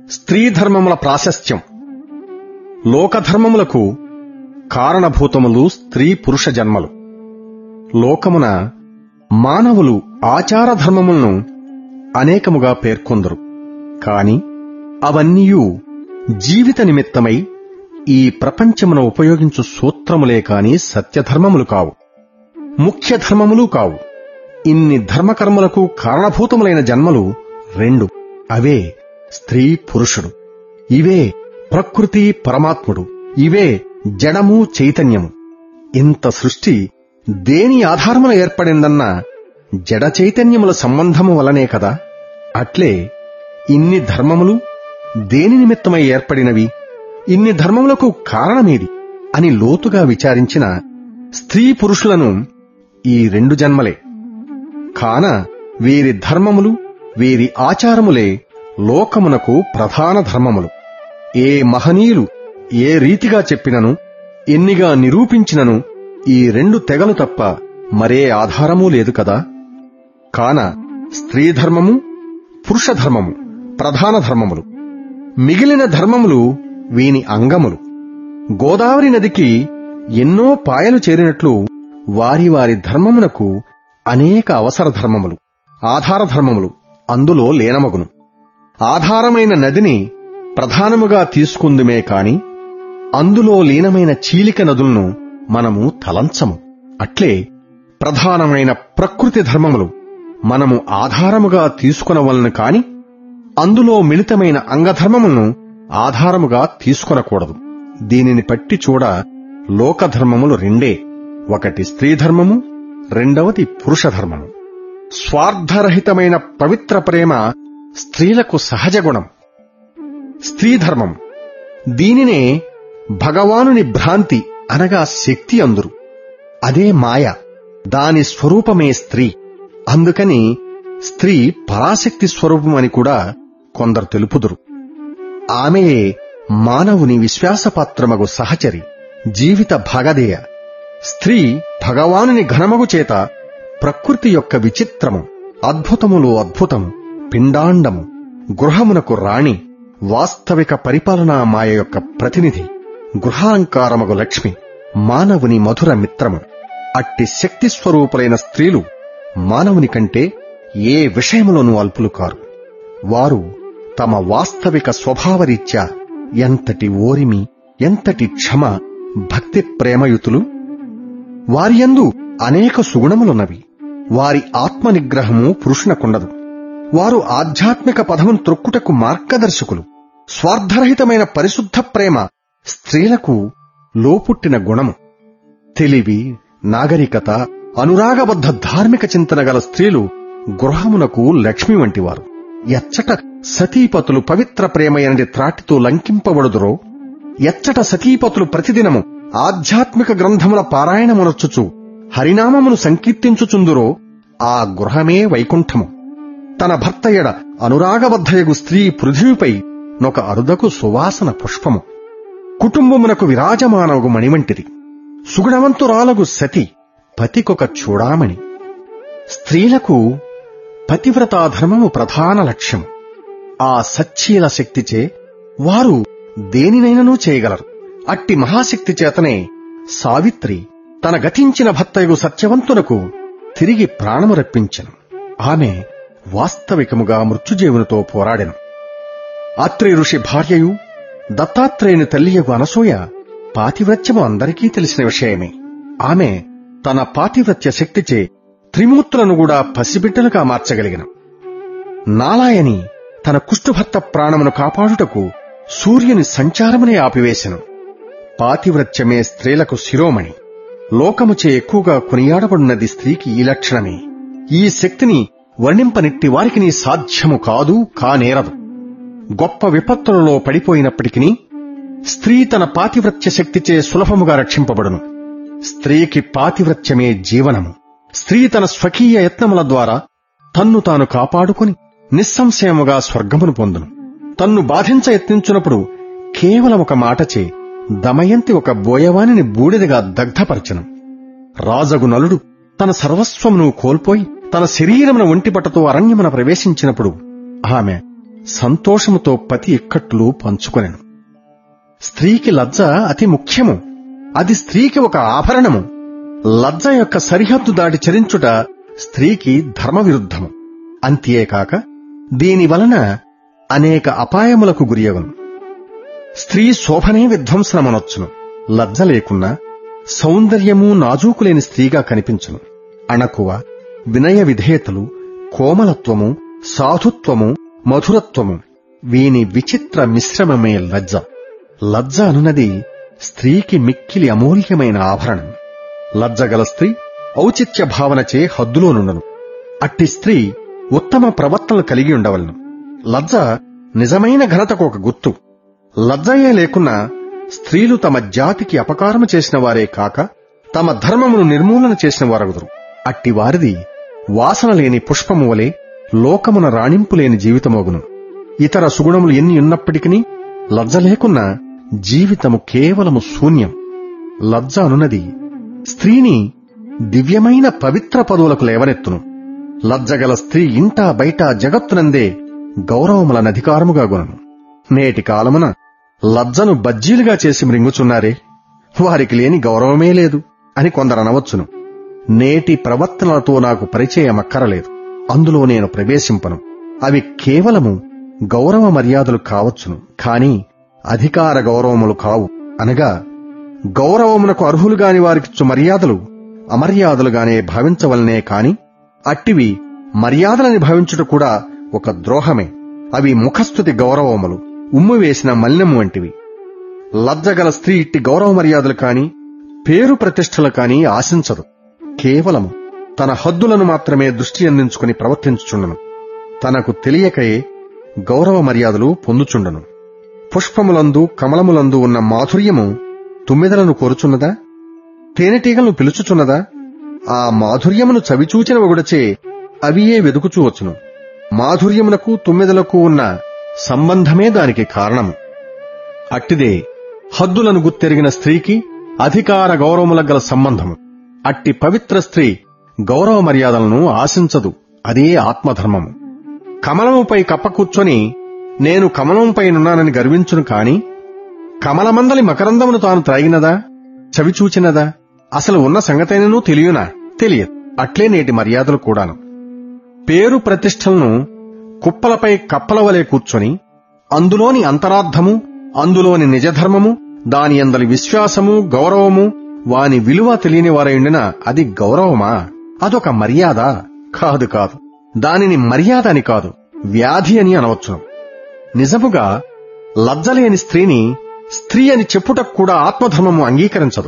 స్త్రీ ధర్మముల ప్రాశస్త్యం లోకధర్మములకు కారణభూతములు స్త్రీ పురుష జన్మలు లోకమున మానవులు ఆచార ధర్మములను అనేకముగా పేర్కొందరు కాని అవన్నీయూ జీవిత నిమిత్తమై ఈ ప్రపంచమున ఉపయోగించు సూత్రములే కాని సత్యధర్మములు కావు ముఖ్య ధర్మములు కావు ఇన్ని ధర్మకర్మలకు కారణభూతములైన జన్మలు రెండు అవే స్త్రీ పురుషుడు ఇవే ప్రకృతి పరమాత్ముడు ఇవే జడము చైతన్యము ఇంత సృష్టి దేని ఆధారమున ఏర్పడిందన్న జడ చైతన్యముల సంబంధము వలనే కదా అట్లే ఇన్ని ధర్మములు దేని నిమిత్తమై ఏర్పడినవి ఇన్ని ధర్మములకు కారణమేది అని లోతుగా విచారించిన స్త్రీ పురుషులను ఈ రెండు జన్మలే కాన వీరి ధర్మములు వీరి ఆచారములే లోకమునకు ప్రధాన ధర్మములు ఏ మహనీయులు ఏ రీతిగా చెప్పినను ఎన్నిగా నిరూపించినను ఈ రెండు తెగలు తప్ప మరే ఆధారమూ లేదు కదా కాన స్త్రీ ధర్మము పురుష ధర్మము ప్రధాన ధర్మములు మిగిలిన ధర్మములు వీని అంగములు గోదావరి నదికి ఎన్నో పాయలు చేరినట్లు వారి వారి ధర్మమునకు అనేక అవసర ధర్మములు ఆధార ధర్మములు అందులో లేనమగును ఆధారమైన నదిని ప్రధానముగా తీసుకుందుమే కాని అందులో లీనమైన చీలిక నదులను మనము తలంచము అట్లే ప్రధానమైన ప్రకృతి ధర్మములు మనము ఆధారముగా తీసుకునవలను కాని అందులో మిళితమైన అంగధర్మములను ఆధారముగా తీసుకొనకూడదు దీనిని పట్టి చూడ లోకధర్మములు రెండే ఒకటి స్త్రీ ధర్మము రెండవది పురుష ధర్మము స్వార్థరహితమైన పవిత్ర ప్రేమ స్త్రీలకు సహజ గుణం స్త్రీ ధర్మం దీనినే భగవానుని భ్రాంతి అనగా శక్తి అందురు అదే మాయ దాని స్వరూపమే స్త్రీ అందుకని స్త్రీ పరాశక్తి స్వరూపమని కూడా కొందరు తెలుపుదురు ఆమెయే మానవుని విశ్వాసపాత్రమగు సహచరి జీవిత భాగదేయ స్త్రీ భగవానుని ఘనమగు చేత ప్రకృతి యొక్క విచిత్రము అద్భుతములు అద్భుతము పిండాండము గృహమునకు రాణి వాస్తవిక పరిపాలనా మాయ యొక్క ప్రతినిధి గృహాలంకారమగు లక్ష్మి మానవుని మధుర మిత్రము అట్టి శక్తి స్వరూపులైన స్త్రీలు మానవుని కంటే ఏ విషయములోనూ అల్పులు కారు వారు తమ వాస్తవిక స్వభావరీత్యా ఎంతటి ఓరిమి ఎంతటి క్షమ భక్తి ప్రేమయుతులు వారియందు అనేక సుగుణములున్నవి వారి ఆత్మ నిగ్రహము పురుషునకుండదు వారు ఆధ్యాత్మిక పదమును త్రొక్కుటకు మార్గదర్శకులు స్వార్థరహితమైన పరిశుద్ధ ప్రేమ స్త్రీలకు లోపుట్టిన గుణము తెలివి నాగరికత అనురాగబద్ధ ధార్మిక చింతన గల స్త్రీలు గృహమునకు లక్ష్మి వంటివారు ఎచ్చట సతీపతులు పవిత్ర ప్రేమయనడి త్రాటితో లంకింపబడుదురో ఎచ్చట సతీపతులు ప్రతిదినము ఆధ్యాత్మిక గ్రంథముల పారాయణమునొచ్చుచు హరినామమును సంకీర్తించుచుందురో ఆ గృహమే వైకుంఠము తన భర్తయడ అనురాగబద్ధయగు స్త్రీ పృథివిపై నొక అరుదకు సువాసన పుష్పము కుటుంబమునకు విరాజమానవగు మణివంటిది సుగుణవంతురాలగు సతి పతికొక చూడామణి స్త్రీలకు పతివ్రతాధర్మము ప్రధాన లక్ష్యం ఆ సచ్చీల శక్తిచే వారు దేనినైనను చేయగలరు అట్టి మహాశక్తి చేతనే సావిత్రి తన గతించిన భర్తయగు సత్యవంతునకు తిరిగి ప్రాణము రప్పించెను ఆమె వాస్తవికముగా మృత్యుజీవునితో పోరాడెను అత్రి ఋషి భార్యయు దత్తాత్రేయుని తల్లియగు అనసూయ పాతివ్రత్యము అందరికీ తెలిసిన విషయమే ఆమె తన పాతివ్రత్య శక్తిచే త్రిమూర్తులను కూడా పసిబిడ్డలుగా మార్చగలిగిన నాలాయని తన కుష్ఠభర్త ప్రాణమును కాపాడుటకు సూర్యుని సంచారమునే ఆపివేశను పాతివ్రత్యమే స్త్రీలకు శిరోమణి లోకముచే ఎక్కువగా కొనియాడబడినది స్త్రీకి ఈ లక్షణమే ఈ శక్తిని వర్ణింపనిట్టి వారికి నీ సాధ్యము కాదు కానేరదు గొప్ప విపత్తులలో పడిపోయినప్పటికీ స్త్రీ తన పాతివ్రత్య శక్తిచే సులభముగా రక్షింపబడును స్త్రీకి పాతివ్రత్యమే జీవనము స్త్రీ తన స్వకీయ యత్నముల ద్వారా తన్ను తాను కాపాడుకొని నిస్సంశయముగా స్వర్గమును పొందును తన్ను బాధించ యత్నించున్నప్పుడు కేవలం ఒక మాటచే దమయంతి ఒక బోయవానిని బూడిదగా దగ్ధపరచను రాజగు నలుడు తన సర్వస్వమును కోల్పోయి తన శరీరమున ఒంటిపట్టతో అరణ్యమున ప్రవేశించినప్పుడు ఆమె సంతోషముతో పతి ఇక్కట్లు పంచుకొనెను స్త్రీకి లజ్జ అతి ముఖ్యము అది స్త్రీకి ఒక ఆభరణము లజ్జ యొక్క సరిహద్దు దాటి చరించుట స్త్రీకి ధర్మ విరుద్ధము అంతేకాక దీని వలన అనేక అపాయములకు గురియగును స్త్రీ శోభనే విధ్వంసనమనొచ్చును లజ్జ లేకున్నా సౌందర్యము నాజూకులేని స్త్రీగా కనిపించును అణకువ వినయ విధేయతలు కోమలత్వము సాధుత్వము మధురత్వము వీని విచిత్ర మిశ్రమమే లజ్జ లజ్జ అనున్నది స్త్రీకి మిక్కిలి అమూల్యమైన ఆభరణం లజ్జగల స్త్రీ ఔచిత్య భావనచే హద్దులోనుండను అట్టి స్త్రీ ఉత్తమ ప్రవర్తనలు కలిగి ఉండవలను లజ్జ నిజమైన ఘనతకు ఒక గుర్తు లజ్జయే లేకున్నా స్త్రీలు తమ జాతికి అపకారము చేసిన వారే కాక తమ ధర్మమును నిర్మూలన చేసిన వారగుదురు అట్టి వారిది వాసన లేని పుష్పము వలె లోకమున రాణింపు లేని జీవితమోగును ఇతర సుగుణములు ఎన్ని ఉన్నప్పటికీ లజ్జ లేకున్నా జీవితము కేవలము శూన్యం లజ్జ అనున్నది స్త్రీని దివ్యమైన పవిత్ర పదవులకు లేవనెత్తును లజ్జగల స్త్రీ ఇంటా బయట జగత్తునందే గౌరవములనధికారముగా గుణను నేటి కాలమున లజ్జను బజ్జీలుగా చేసి మృంగుచున్నారే వారికి లేని గౌరవమే లేదు అని కొందరనవచ్చును నేటి ప్రవర్తనలతో నాకు పరిచయం అక్కరలేదు అందులో నేను ప్రవేశింపను అవి కేవలము గౌరవ మర్యాదలు కావచ్చును కాని అధికార గౌరవములు కావు అనగా గౌరవమునకు అర్హులుగాని వారికిచ్చు మర్యాదలు అమర్యాదలుగానే భావించవలనే కాని అట్టివి మర్యాదలని భావించుట కూడా ఒక ద్రోహమే అవి ముఖస్థుతి గౌరవములు ఉమ్ము వేసిన మలినము వంటివి లజ్జగల స్త్రీ ఇట్టి గౌరవ మర్యాదలు కాని పేరు ప్రతిష్టలు కాని ఆశించదు కేవలము తన హద్దులను మాత్రమే దృష్టి అందించుకుని ప్రవర్తించుచుండను తనకు తెలియకయే గౌరవ మర్యాదలు పొందుచుండను పుష్పములందు కమలములందు ఉన్న మాధుర్యము తుమ్మెదలను కోరుచున్నదా తేనెటీగలను పిలుచుచున్నదా ఆ మాధుర్యమును చవిచూచిన ఒకడచే అవియే వెదుకుచూ వచ్చును మాధుర్యమునకు తుమ్మెదలకు ఉన్న సంబంధమే దానికి కారణము అట్టిదే హద్దులను గుర్తెరిగిన స్త్రీకి అధికార గౌరవముల గల సంబంధము అట్టి పవిత్ర స్త్రీ గౌరవ మర్యాదలను ఆశించదు అదే ఆత్మధర్మము కమలముపై కప్ప కూర్చొని నేను కమలముపైనున్నానని గర్వించును కాని కమలమందలి మకరందమును తాను త్రాగినదా చవిచూచినదా అసలు ఉన్న సంగతైనను తెలియనా తెలియదు అట్లే నేటి మర్యాదలు కూడాను పేరు ప్రతిష్టలను కుప్పలపై కప్పల వలె కూర్చొని అందులోని అంతరార్థము అందులోని నిజధర్మము దాని అందలి విశ్వాసము గౌరవము వాని విలువ తెలియని వారైండిన అది గౌరవమా అదొక మర్యాద కాదు కాదు దానిని మర్యాద అని కాదు వ్యాధి అని అనవచ్చును నిజముగా లజ్జలేని స్త్రీని స్త్రీ అని చెప్పుటకు కూడా ఆత్మధర్మము అంగీకరించదు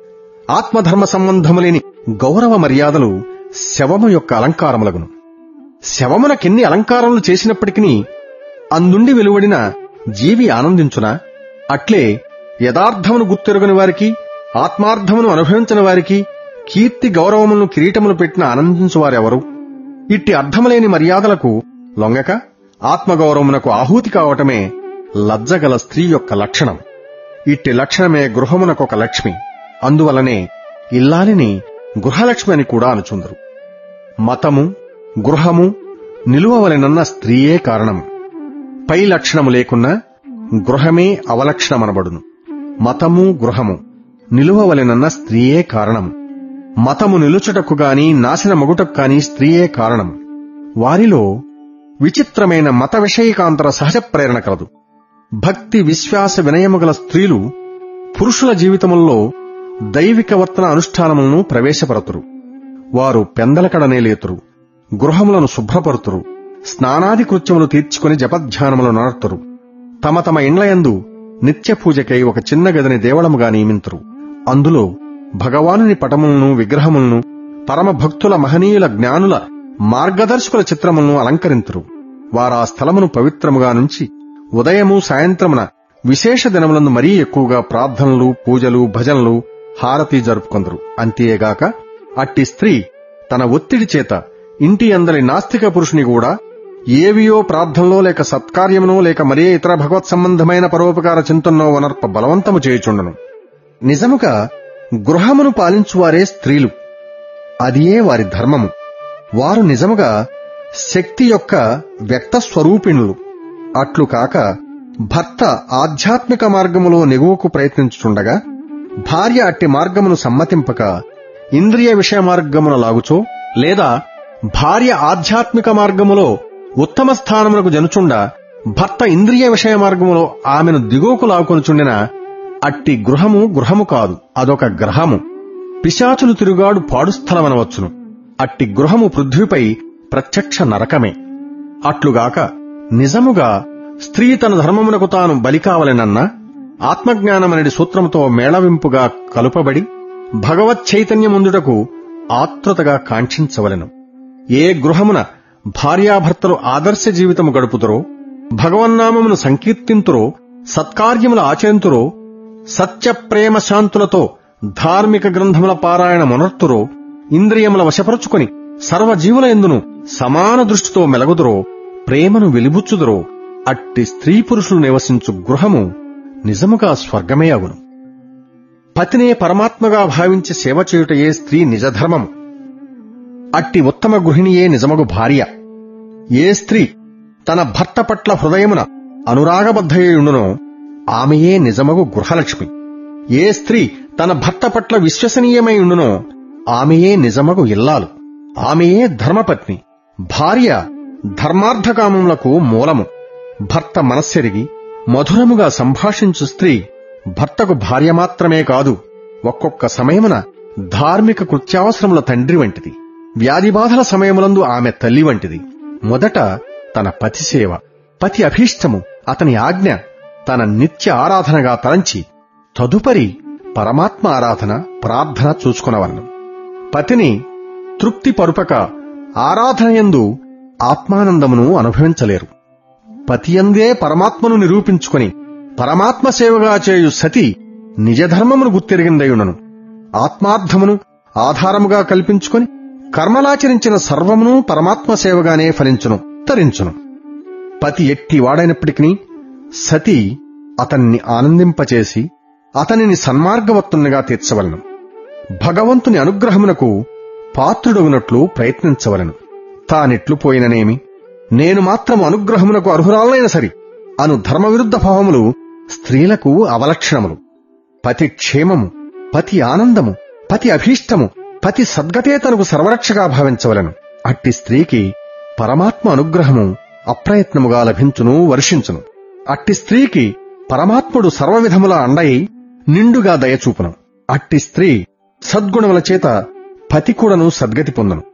ఆత్మధర్మ సంబంధము లేని గౌరవ మర్యాదలు శవము యొక్క అలంకారములగును శవమునకెన్ని అలంకారములు చేసినప్పటికీ అందుండి వెలువడిన జీవి ఆనందించునా అట్లే యథార్థమును గుర్తెరుగని వారికి ఆత్మార్థమును అనుభవించని వారికి కీర్తి గౌరవములను కిరీటములు పెట్టిన ఆనందించువారెవరు ఇట్టి అర్థములేని మర్యాదలకు లొంగక ఆత్మగౌరవమునకు ఆహూతి కావటమే లజ్జగల స్త్రీ యొక్క లక్షణం ఇట్టి లక్షణమే గృహమునకొక లక్ష్మి అందువలనే ఇల్లాలిని గృహలక్ష్మి అని కూడా అనుచుందరు మతము గృహము నిలువవలెనన్న స్త్రీయే కారణము పై లక్షణము లేకున్నా గృహమే అవలక్షణమనబడును మతము గృహము నిలువవలెనన్న స్త్రీయే కారణం మతము నిలుచుటకు గాని నాశన మగుటకు కాని స్త్రీయే కారణం వారిలో విచిత్రమైన మత విషయకాంతర సహజ ప్రేరణ కలదు భక్తి విశ్వాస వినయముగల స్త్రీలు పురుషుల జీవితముల్లో దైవిక వర్తన అనుష్ఠానములను ప్రవేశపరతురు వారు పెందలకడనే లేతురు గృహములను శుభ్రపరుతురు స్నానాది కృత్యములు తీర్చుకుని జపధ్యానములు నడతురు తమ తమ ఇండ్లయందు నిత్య పూజకై ఒక చిన్న గదిని దేవళముగా నియమింతురు అందులో భగవానుని పటములను విగ్రహములను పరమ భక్తుల మహనీయుల జ్ఞానుల మార్గదర్శకుల చిత్రములను అలంకరింతురు వారా స్థలమును పవిత్రముగా నుంచి ఉదయము సాయంత్రమున విశేష దినములందు మరీ ఎక్కువగా ప్రార్థనలు పూజలు భజనలు హారతి జరుపుకొందరు అంతేగాక అట్టి స్త్రీ తన ఒత్తిడి చేత ఇంటి అందరి నాస్తిక పురుషుని కూడా ఏవియో ప్రార్థనలో లేక సత్కార్యమునో లేక మరే ఇతర భగవత్ సంబంధమైన పరోపకార చింతనో వనర్ప బలవంతము చేయుచుండను నిజముగా గృహమును పాలించువారే స్త్రీలు అదియే వారి ధర్మము వారు నిజముగా శక్తి యొక్క వ్యక్త స్వరూపిణులు అట్లు కాక భర్త ఆధ్యాత్మిక మార్గములో నెగువకు ప్రయత్నించుచుండగా భార్య అట్టి మార్గమును సమ్మతింపక ఇంద్రియ విషయ మార్గమున లాగుచో లేదా భార్య ఆధ్యాత్మిక మార్గములో ఉత్తమ స్థానమునకు జనుచుండ భర్త ఇంద్రియ విషయ మార్గములో ఆమెను దిగువకు లాగుకొనుచుండిన అట్టి గృహము గృహము కాదు అదొక గ్రహము పిశాచులు తిరుగాడు పాడుస్థలమనవచ్చును అట్టి గృహము పృథ్వీపై ప్రత్యక్ష నరకమే అట్లుగాక నిజముగా స్త్రీ తన ధర్మమునకు తాను బలి కావలెనన్న ఆత్మజ్ఞానమనడి సూత్రముతో మేళవింపుగా కలుపబడి భగవత్ చైతన్యముందుటకు ఆతృతగా కాంక్షించవలెను ఏ గృహమున భార్యాభర్తలు ఆదర్శ జీవితము గడుపుతురో భగవన్నామమును సంకీర్తింతురో సత్కార్యములు ఆచరింతురో సత్య ప్రేమ శాంతులతో ధార్మిక గ్రంథముల పారాయణ మొనర్తురో ఇంద్రియముల వశపరుచుకొని సర్వజీవుల ఎందును సమాన దృష్టితో మెలగుదురో ప్రేమను వెలిబుచ్చుదురో అట్టి స్త్రీ పురుషులు నివసించు గృహము నిజముగా స్వర్గమే అగును పతినే పరమాత్మగా భావించి సేవ చేయుటయే స్త్రీ నిజధర్మము అట్టి ఉత్తమ గృహిణియే నిజమగు భార్య ఏ స్త్రీ తన భర్త పట్ల హృదయమున అనురాగబద్ధయుండునో ఆమెయే నిజమగు గృహలక్ష్మి ఏ స్త్రీ తన భర్త పట్ల విశ్వసనీయమై ఉండునో ఆమెయే నిజమగు ఇల్లాలు ఆమెయే ధర్మపత్ని భార్య ధర్మార్థకామములకు మూలము భర్త మనస్సెరిగి మధురముగా సంభాషించు స్త్రీ భర్తకు భార్య మాత్రమే కాదు ఒక్కొక్క సమయమున ధార్మిక కృత్యావసరముల తండ్రి వంటిది వ్యాధిబాధల సమయములందు ఆమె తల్లి వంటిది మొదట తన పతి సేవ పతి అభీష్టము అతని ఆజ్ఞ తన నిత్య ఆరాధనగా తలంచి తదుపరి పరమాత్మ ఆరాధన ప్రార్థన చూసుకునవలను పతిని తృప్తి పరుపక ఆరాధనయందు ఆత్మానందమును అనుభవించలేరు పతియందే పరమాత్మను నిరూపించుకొని పరమాత్మ సేవగా చేయు సతి నిజధర్మమును గుర్తెరిగిందయునను ఆత్మార్థమును ఆధారముగా కల్పించుకొని కర్మలాచరించిన సర్వమును పరమాత్మ సేవగానే ఫలించును తరించును పతి ఎట్టి వాడైనప్పటికీ సతి అతన్ని ఆనందింపచేసి అతనిని సన్మార్గవత్తునిగా తీర్చవలను భగవంతుని అనుగ్రహమునకు పాత్రుడగునట్లు ప్రయత్నించవలను తానెట్లు పోయిననేమి నేను మాత్రం అనుగ్రహమునకు అర్హురాలైన సరి అను ధర్మవిరుద్ధ భావములు స్త్రీలకు అవలక్షణములు పతి క్షేమము పతి ఆనందము పతి అభీష్టము పతి సద్గతే తనకు సర్వరక్షగా భావించవలను అట్టి స్త్రీకి పరమాత్మ అనుగ్రహము అప్రయత్నముగా లభించును వర్షించును అట్టి స్త్రీకి పరమాత్ముడు సర్వవిధముల అండయి నిండుగా దయచూపును అట్టి స్త్రీ సద్గుణముల చేత పతి కూడాను సద్గతి పొందును